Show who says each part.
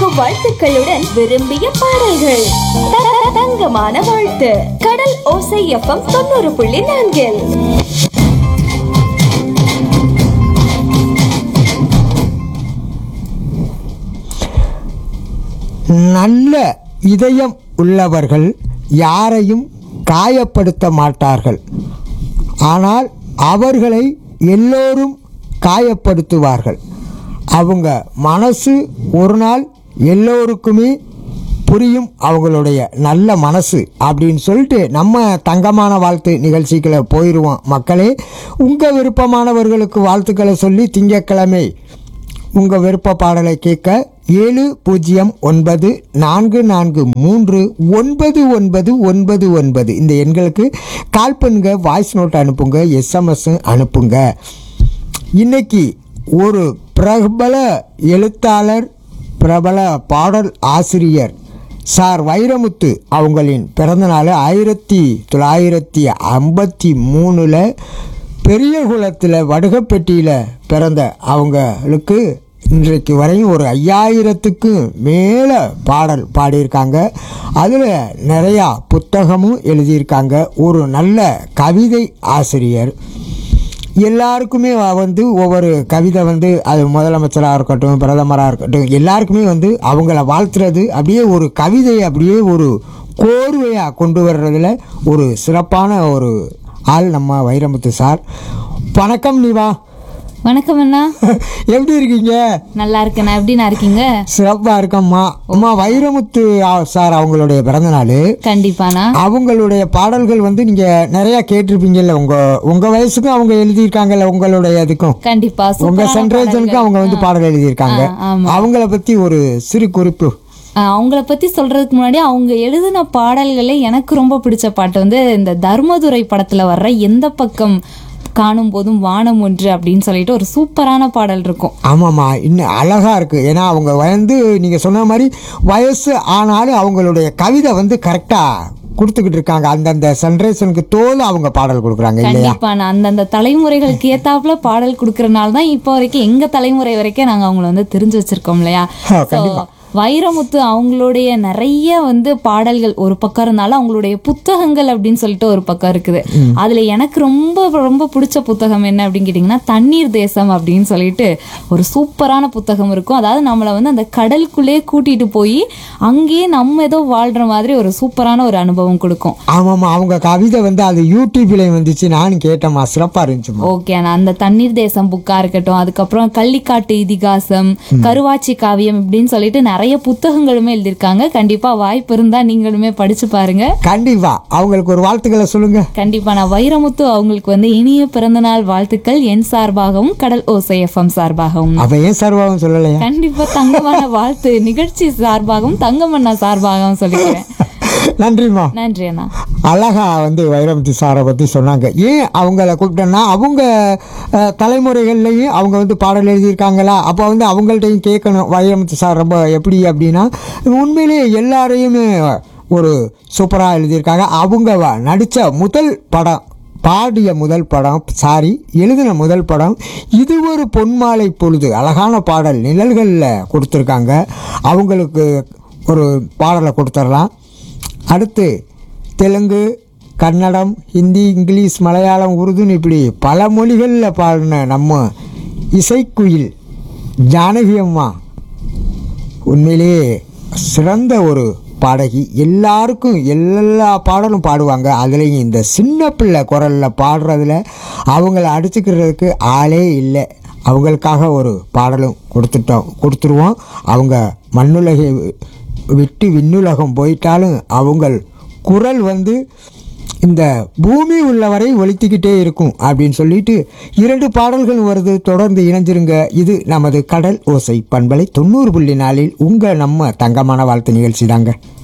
Speaker 1: வாழ்த்துக்களுடன் விரும்பிய பாடல்கள் த- தங்கமான வாழ்த்து கடல் ஓசை எஃப்எம் தொண்ணூறு புள்ளி நான்கில்
Speaker 2: நல்ல இதயம் உள்ளவர்கள் யாரையும் காயப்படுத்த மாட்டார்கள் ஆனால் அவர்களை எல்லோரும் காயப்படுத்துவார்கள் அவங்க மனசு ஒரு நாள் எல்லோருக்குமே புரியும் அவங்களுடைய நல்ல மனசு அப்படின்னு சொல்லிட்டு நம்ம தங்கமான வாழ்த்து நிகழ்ச்சிகளை போயிடுவோம் மக்களே உங்கள் விருப்பமானவர்களுக்கு வாழ்த்துக்களை சொல்லி திங்கட்கிழமை உங்கள் விருப்ப பாடலை கேட்க ஏழு பூஜ்ஜியம் ஒன்பது நான்கு நான்கு மூன்று ஒன்பது ஒன்பது ஒன்பது ஒன்பது இந்த எண்களுக்கு கால் பண்ணுங்க வாய்ஸ் நோட் அனுப்புங்க எஸ்எம்எஸ் அனுப்புங்க இன்னைக்கு ஒரு பிரபல எழுத்தாளர் பிரபல பாடல் ஆசிரியர் சார் வைரமுத்து அவங்களின் பிறந்தநாள் ஆயிரத்தி தொள்ளாயிரத்தி ஐம்பத்தி மூணில் பெரியகுளத்தில் வடுகப்பட்டியில் பிறந்த அவங்களுக்கு இன்றைக்கு வரையும் ஒரு ஐயாயிரத்துக்கும் மேலே பாடல் பாடியிருக்காங்க அதில் நிறையா புத்தகமும் எழுதியிருக்காங்க ஒரு நல்ல கவிதை ஆசிரியர் எல்லாருக்குமே வ- வந்து ஒவ்வொரு கவிதை வந்து அது முதலமைச்சராக இருக்கட்டும் பிரதமராக இருக்கட்டும் எல்லாருக்குமே வந்து அவங்கள வாழ்த்துறது அப்படியே ஒரு கவிதையை அப்படியே ஒரு கோர்வையாக கொண்டு வர்றதுல ஒரு சிறப்பான ஒரு ஆள் நம்ம வைரமுத்து சார் வணக்கம் நிவா
Speaker 3: வணக்கம் அண்ணா
Speaker 2: எப்படி இருக்கீங்க
Speaker 3: நல்லா இருக்கேண்ணா எப்படிண்ணா இருக்கீங்க
Speaker 2: சிறப்பாக இருக்கம்மா அம்மா வைரமுத்து ஆ- சார் அவங்களுடைய பிறந்த நாள்
Speaker 3: கண்டிப்பாண்ணா
Speaker 2: அவங்களுடைய பாடல்கள் வந்து நீங்க நிறைய கேட்டிருப்பீங்கல்ல உங்க உங்க வயசுக்கும் அவங்க எழுதியிருக்காங்கல்ல உங்களுடைய இதுக்கும்
Speaker 3: கண்டிப்பா
Speaker 2: உங்க
Speaker 3: சூப்பரான
Speaker 2: சென்ட்ரேஜனுக்கு
Speaker 3: பாடல்கள்.
Speaker 2: அவங்க வந்து பாடல் எழுதியிருக்காங்க
Speaker 3: ஆ, ஆமா.
Speaker 2: அவங்கள பத்தி ஒரு சிறு குறிப்பு
Speaker 3: ஆ, அவங்கள பத்தி சொல்றதுக்கு முன்னாடி அவங்க எழுதின பாடல்களே எனக்கு ரொம்ப பிடிச்ச பாட்டு வந்து இந்த தர்மதுரை படத்துல வர்ற எந்த பக்கம் காணும் போதும் வானம் ஒன்று அப்படின்னு சொல்லிட்டு ஒரு சூப்பரான பாடல் இருக்கும்
Speaker 2: ஆமாம்மா இன்னும் அழகா இருக்கு ஏன்னா அவங்க வந்து நீங்க சொன்ன மாதிரி வயசு ஆனாலும் அவங்களுடைய கவிதை வந்து கரெக்டா கொடுத்துக்கிட்டு இருக்காங்க அந்தந்த ஜென்ரேஷனுக்கு தோல் அவங்க பாடல் கொடுக்குறாங்க இல்லையா
Speaker 3: கண்டிப்பா நான் அந்தந்த தலைமுறைகளுக்கு ஏத்தாப்புல பாடல் கொடுக்கறனால தான் இப்போ வரைக்கும் எங்க தலைமுறை வரைக்கும் நாங்க அவங்கள வந்து தெரிஞ்சு வச்சிருக்கோம் இல்லையா
Speaker 2: ஆ,
Speaker 3: So, வைரமுத்து அவங்களுடைய நிறைய வந்து பாடல்கள் ஒரு பக்கம் இருந்தாலும் அவங்களுடைய புத்தகங்கள் அப்படின்னு சொல்லிட்டு ஒரு பக்கம் இருக்குது அதுல எனக்கு ரொம்ப ரொம்ப பிடிச்ச புத்தகம் என்ன அப்படின்னு கேட்டிங்கன்னா தண்ணீர் தேசம் அப்படின்னு சொல்லிட்டு ஒரு சூப்பரான புத்தகம் இருக்கும் அதாவது நம்மளை வந்து அந்த கடலுக்குள்ளே கூட்டிட்டு போய் அங்கேயே நம்ம ஏதோ வாழ்ற மாதிரி ஒரு சூப்பரான ஒரு அனுபவம் கொடுக்கும்
Speaker 2: ஆமாம்மா அவங்க கவிதை வந்து அது யூடியூப்ல வந்துச்சு நானும் கேட்டேம்மா சிறப்பா இருந்துச்சுமா
Speaker 3: ஓகே ஆனா அந்த தண்ணீர் தேசம் புக்கா இருக்கட்டும் அதுக்கப்புறம் கள்ளிக்காட்டு இதிகாசம் கருவாச்சி காவியம் இப்படின்னு சொல்லிட்டு நிறைய புத்தகங்களுமே எழுதியிருக்காங்க கண்டிப்பா வாய்ப்பு இருந்தா நீங்களுமே படிச்சு பாருங்க
Speaker 2: கண்டிப்பா அவங்களுக்கு ஒரு வாழ்த்துக்களை சொல்லுங்க
Speaker 3: கண்டிப்பா நான் வைரமுத்து அவங்களுக்கு வந்து இனிய பிறந்தநாள் வாழ்த்துக்கள் என் சார்பாகவும் கடல் ஓசை எஃப்எம் சார்பாகவும்
Speaker 2: அவ ஏன் சர்வாவும் சொல்லலையா
Speaker 3: கண்டிப்பா தங்கமான வாழ்த்து நிகழ்ச்சி சார்பாகவும் தங்கமண்ணா சார்பாகவும் சொல்லிக்கிறேன்
Speaker 2: நன்றிம்மா
Speaker 3: நன்றி அண்ணா
Speaker 2: அழகா வந்து வைரமுத்து சாரை பற்றி சொன்னாங்க ஏன் அவங்கள கூப்பிட்டேன்னா அவங்க அஹ், தலைமுறைகள்லையும் அவங்க வந்து பாடல் எழுதியிருக்காங்களா அப்போ வந்து அவங்கள்ட்டையும் கேட்கணும் வைரமுத்து சார் ரொம்ப எப்படி அப்படின்னா உண்மையிலேயே எல்லாரையுமே ஒரு சூப்பராக எழுதியிருக்காங்க அவங்க வ- நடித்த முதல் படம் பாடிய முதல் படம் சாரி எழுதின முதல் படம் இது ஒரு பொன்மாலை பொழுது அழகான பாடல் நிழல்களில் கொடுத்துருக்காங்க அவங்களுக்கு ஒரு பாடலை கொடுத்துடலாம் அடுத்து தெலுங்கு கன்னடம் ஹிந்தி இங்கிலீஷ் மலையாளம் உருதுன்னு இப்படி பல மொழிகளில் பாடின நம்ம இசைக்குயில் ஜானகி அம்மா உண்மையிலேயே சிறந்த ஒரு பாடகி எல்லாருக்கும் எல்லா பாடலும் பாடுவாங்க அதுலேயும் இந்த சின்ன பிள்ளை குரலில் பாடுறதுல அவங்கள அடிச்சுக்கிறதுக்கு ஆளே இல்லை அவங்களுக்காக ஒரு பாடலும் கொடுத்துட்டோம் கொடுத்துருவோம் அவங்க மண்ணுலகை விட்டு விண்ணுலகம் போயிட்டாலும் அவங்கள் குரல் வந்து இந்த பூமி உள்ளவரை ஒலித்துக்கிட்டே இருக்கும் அப்படின்னு சொல்லிட்டு இரண்டு பாடல்கள் வருது தொடர்ந்து இணைஞ்சிருங்க இது நமது கடல் ஓசை பண்பலை தொண்ணூறு புள்ளி நாளில் உங்கள் நம்ம தங்கமான வாழ்த்து நிகழ்ச்சி தாங்க